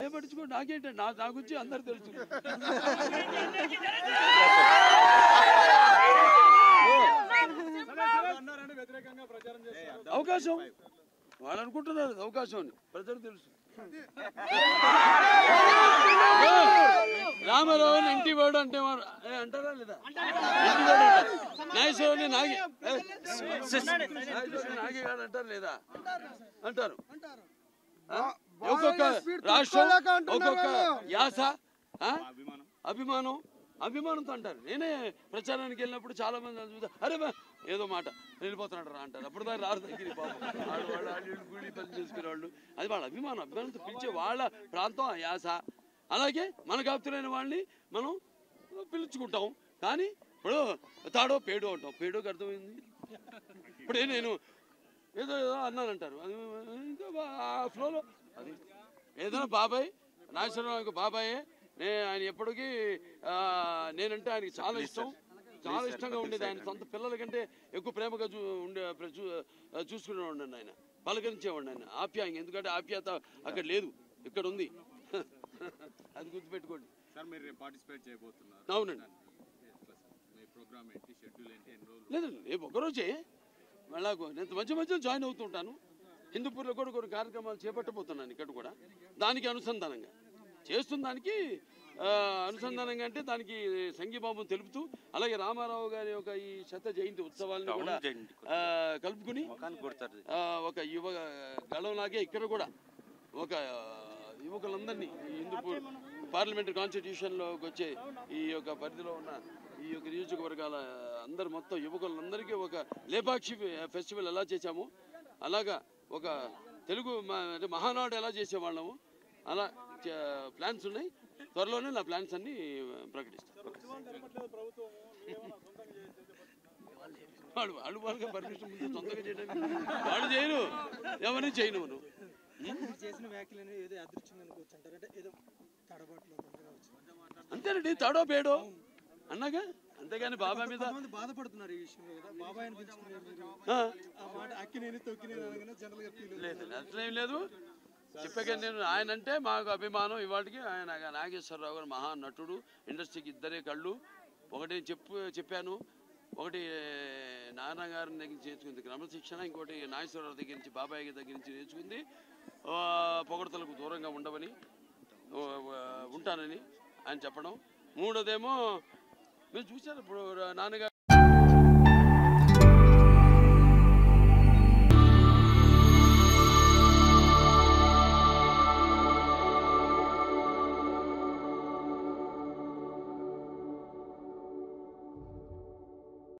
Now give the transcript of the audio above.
ఏ పట్టించుకో నాకేంటే నా నా గురించి అందరు తెలుసు అవకాశం వాళ్ళు అనుకుంటున్నారు అది అవకాశం అని ప్రజలు తెలుసు రామారావుని ఇంటి వాడు అంటే వారు- ఏ, అంటారా లేదా ఇంటి వాడు అంటారు. నాగేశ్వరరావుని నాగే ఏ, నాగేశ్వరరావుని నాగేగాడు అంటారు లేదా అంటారు ఆ? ఒక్కొక్క రాష్ట్రం ఒక్కొక్క యాస ఆ? అభిమానం అభిమానంతో అంటారు నేనే ప్రచారానికి వెళ్ళినప్పుడు చాలా మంది నన్ను చూస్తే అరే బా ఏదో మాట వెళ్ళిపోతున్నాడు రా అంటారు అప్పుడు దాకా రారు దగ్గర పాపం వాళ్ళు వాళ్ళు వాళ్ళు కూలి పని చేసుకునే వాళ్ళు అది వాళ్ళ అభిమానం అభిమానంతో పిలిచే వాళ్ళ ప్రాంతం ఆ యాస అలాగే మనకు ఆప్తులైన వాళ్ళని మనం పిలుచుకుంటాం కానీ ఇప్పుడు తాడో పేడో అంటాం పేడోకి అర్థమైంది ఇప్పుడే నేను ఏదో ఏదో అన్నానంటారు అది ఇంకా బా- ఆ ఫ్లోలో అది ఏదైనా బాబాయ్ నాగేశ్వరరావు బాబాయే నే ఆయన ఎప్పటికీ ఆ, నేనంటే ఆయనకి చాలా ఇష్టం చాలా ఇష్టంగా ఉండేది ఆయన సొంత పిల్లల కంటే ఎక్కువ ప్రేమగా చూ ఉండే ప్ర- చూ చూసుకునేవాడు ఆయన పలకరించేవాడు ఆయన ఆప్యాయంగా ఎందుకంటే ఆప్యాయత అక్కడ లేదు ఇక్కడ ఉంది అది గుర్తుపెట్టుకోండి సార్ మీరు రేపు పార్టిసిపేట్ చేయబోతున్నారు అవునండి ఎట్లా సార్ మీ ప్రోగ్రామ్ ఏంటి షెడ్యూల్ ఏంటి ఎన్ని రోజులు లేదండి రేపు ఒకరోజే మళ్ళా నేను మధ్య మధ్యలో జాయిన్ అవుతుంటాను హిందూపూర్లో కూడా కొన్ని కార్యక్రమాలు చేపట్టబోతున్నాను ఇక్కడ కూడా దానికి అనుసంధానంగా చేస్తున్న దానికి ఆ, అనుసంధానంగా అంటే దానికి సంఘీభావం తెలుపుతూ అలాగే రామారావు గారి యొక్క ఈ శత జయంతి ఉత్సవాలను కూడా ఆ, కలుపుకుని ఆ, ఒక యువ గళంలాగే ఇక్కడ కూడా ఒక యువకులందరినీ ఈ హిందూపూర్ పార్లమెంటరీ కాన్స్టిట్యూషన్లోకి వచ్చే ఈ యొక్క పరిధిలో ఉన్న ఈ యొక్క నియోజకవర్గాల అందరు మొత్తం యువకులందరికీ ఒక లేపాక్షి ఫెస్టివల్ ఎలా చేశామో అలాగా ఒక తెలుగు మా- అంటే మహానాడు ఎలా చేసేవాళ్ళము అలా ప్లాన్స్ ఉన్నాయి త్వరలోనే నా ప్లాన్స్ అన్ని ప్రకటిస్తాను వాడు వాళ్ళు వాళ్ళకి పర్మిషన్ ముందు సొంతంగా చేయడానికి వాళ్ళు చేయరు ఎవరిని చేయను నువ్వు మీరు చేసిన వ్యాఖ్యలు అనేవి ఏదో అదృశ్యంగా అనుకోవచ్చు అంటారు అంటే ఏదో తడబాటులో తొందరగా వచ్చింది అంతేనండి తాడో పేడో అన్నాగా అంతేగాని బాబా మీద కొంతమంది బాధపడుతున్నారు ఈ విషయంలో కదా బాబాయ్ అనిపించుకున్నారు మీరు ఆ, ఆ మాట అక్కినేని తొక్కినేని అనగానే జనరల్ గా ఫీల్ లేదు అట్లేం లేదు చెప్పాక నేను ఆయన అంటే మాకు అభిమానం ఇవాటికి ఆయన నాగేశ్వరరావు గారు మహా నటుడు ఇండస్ట్రీకి ఇద్దరే కళ్ళు ఒకటి చెప్పు చెప్పాను ఒకటి నాన్న గారి దగ్గర నుంచి నేర్చుకుంది క్రమశిక్షణ ఇంకోటి నాగేశ్వరరావు దగ్గర నుంచి బాబాయ్ గారి దగ్గర నుంచి నేర్చుకుంది ఆ, పొగడతలకు దూరంగా ఉండవని ఆ, ఉంటానని ఆయన చెప్పడం మూడోదేమో మీరు చూశారు ఇప్పుడు నాన్నగారు